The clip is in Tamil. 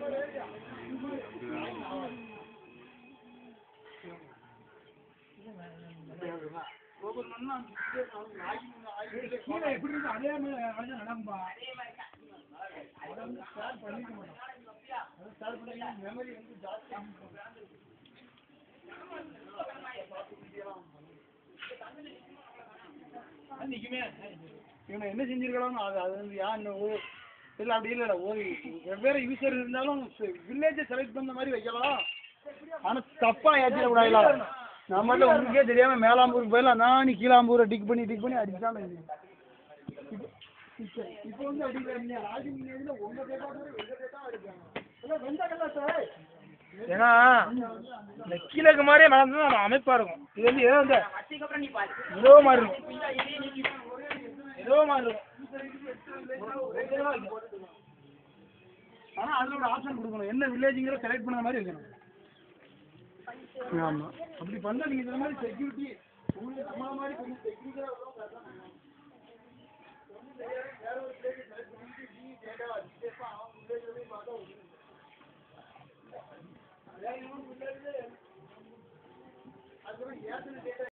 கீழே எப்படி இருக்கு அதே மாதிரி அழகா நடம்பா அதை வந்து ஸ்டார்ட் பண்ணிக்க மாட்டோம் அதை ஸ்டார்ட் பண்ணி மெமரி வந்து ஜாஸ்தி நிக்குமே இவனை என்ன செஞ்சிருக்கலாம் அது அது வந்து யார் இல்லை அப்படி இல்லை ஒரு வெவ்வேறு யூசர் இருந்தாலும் வில்லேஜை செலக்ட் பண்ண மாதிரி வைக்கலாம் ஆனா தப்பா ஏற்றிடக்கூடாதுல நம்ம மட்டும் உங்களுக்கே தெரியாம மேலாம்பூருக்கு போயிடலாம் நான் நீ கீழாம்பூரை டிக் பண்ணி டிக் பண்ணி அடிச்சாம இப்போ இப்போ வந்து அடிக்கிறீங்க ராஜிங்க உங்க பேட்டா எங்க பேட்டா அடிக்காங்க வெந்த கல்லா சார் ஏன்னா இந்த கீழே இருக்க மாதிரியே நடந்தது நம்ம அமைப்பா இருக்கும் இது வந்து ஏதோ இந்த ஏதோ மாதிரி இருக்கும் ஏதோ மாதிரி இருக்கும் ஆனா அதுல ஒரு ஆப்ஷன் கொடுக்கணும் என்ன வில்லேஜ்ங்கிற செலக்ட் பண்ண மாதிரி வைக்கணும் ஆமா அப்படி பண்ணா நீங்க இந்த மாதிரி செக்யூரிட்டி உங்களுக்கு நம்மள மாதிரி கொஞ்சம் செக்யூரிட்டியா வேற ஒரு பிளேஸ் செலக்ட் பண்ணிட்டு நீ டேட்டா வச்சுட்டேப்பா அவன் வில்லேஜ்ல போய் பார்த்தா வேற இன்னொரு village ல அதுக்கப்புறம் ஏத்துல data